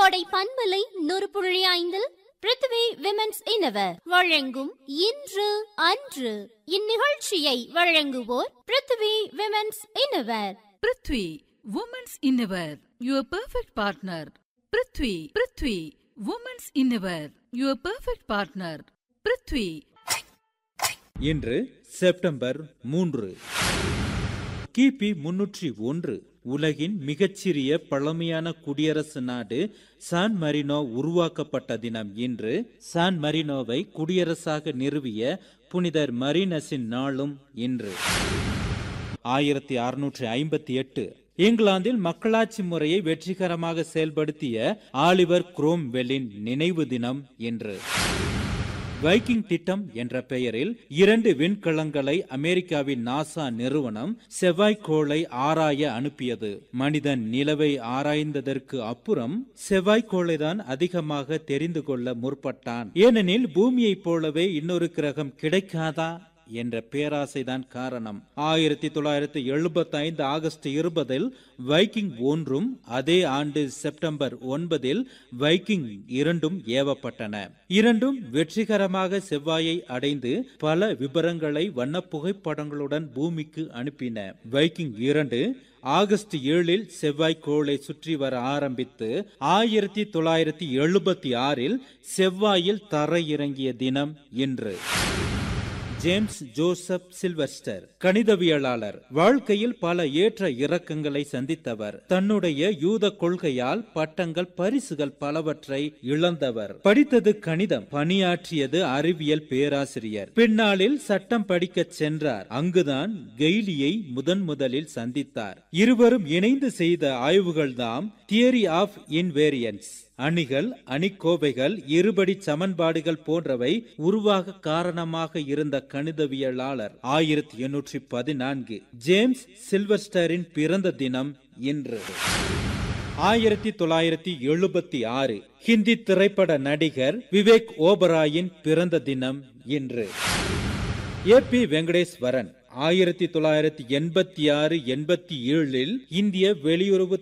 கோடை பண்பலை நூறு புள்ளி ஐந்தில் பிருத்திவி விமென்ஸ் இனவர் வழங்கும் இன்று அன்று இந்நிகழ்ச்சியை வழங்குவோர் Prithvi women's innerwear Prithvi women's innerwear your perfect partner Prithvi Prithvi women's innerwear your perfect partner Prithvi இன்று செப்டம்பர் மூன்று கிபி முன்னூற்றி ஒன்று உலகின் மிகச்சிறிய பழமையான குடியரசு நாடு சான் மரினோ உருவாக்கப்பட்ட தினம் இன்று சான் மரினோவை குடியரசாக நிறுவிய புனிதர் மரினஸின் நாளும் இன்று ஆயிரத்தி அறுநூற்றி ஐம்பத்தி எட்டு இங்கிலாந்தில் மக்களாட்சி முறையை வெற்றிகரமாக செயல்படுத்திய ஆலிவர் குரோம்வெல்லின் நினைவு தினம் இன்று வைக்கிங் திட்டம் என்ற பெயரில் இரண்டு விண்கலங்களை அமெரிக்காவின் நாசா நிறுவனம் செவ்வாய்க்கோளை ஆராய அனுப்பியது மனிதன் நிலவை ஆராய்ந்ததற்கு அப்புறம் செவ்வாய்க்கோளை தான் அதிகமாக தெரிந்து கொள்ள முற்பட்டான் ஏனெனில் பூமியைப் போலவே இன்னொரு கிரகம் கிடைக்காதா என்ற பேராசைதான் காரணம் ஆயிரத்தி தொள்ளாயிரத்தி எழுபத்தி ஐந்து ஆகஸ்ட் இருபதில் வைக்கிங் ஒன்றும் அதே ஆண்டு செப்டம்பர் ஒன்பதில் வைக்கிங் இரண்டும் ஏவப்பட்டன இரண்டும் வெற்றிகரமாக செவ்வாயை அடைந்து பல விவரங்களை வண்ண புகைப்படங்களுடன் பூமிக்கு அனுப்பின வைக்கிங் இரண்டு ஆகஸ்ட் ஏழில் செவ்வாய் கோளை சுற்றி வர ஆரம்பித்து ஆயிரத்தி தொள்ளாயிரத்தி எழுபத்தி ஆறில் செவ்வாயில் தரையிறங்கிய தினம் இன்று ஜேம்ஸ் ஜோசப் சில்வஸ்டர் கணிதவியலாளர் வாழ்க்கையில் பல ஏற்ற இறக்கங்களை சந்தித்தவர் தன்னுடைய யூத கொள்கையால் பட்டங்கள் பரிசுகள் பலவற்றை இழந்தவர் படித்தது கணிதம் பணியாற்றியது அறிவியல் பேராசிரியர் பின்னாளில் சட்டம் படிக்கச் சென்றார் அங்குதான் கெய்லியை முதன் முதலில் சந்தித்தார் இருவரும் இணைந்து செய்த ஆய்வுகள்தாம் தியரி ஆஃப் இன்வேரியன்ஸ் அணிகள் அணிக்கோவைகள் இருபடி சமன்பாடுகள் போன்றவை உருவாக காரணமாக இருந்த கணிதவியலாளர் ஆயிரத்தி எண்ணூற்றி பதினான்கு ஜேம்ஸ் சில்வஸ்டரின் பிறந்த தினம் இன்று ஆயிரத்தி தொள்ளாயிரத்தி எழுபத்தி ஆறு ஹிந்தி திரைப்பட நடிகர் விவேக் ஓபராயின் பிறந்த தினம் இன்று ஏ பி வெங்கடேஸ்வரன் ஆயிரத்தி தொள்ளாயிரத்தி எண்பத்தி ஆறு எண்பத்தி ஏழில் இந்திய வெளியுறவு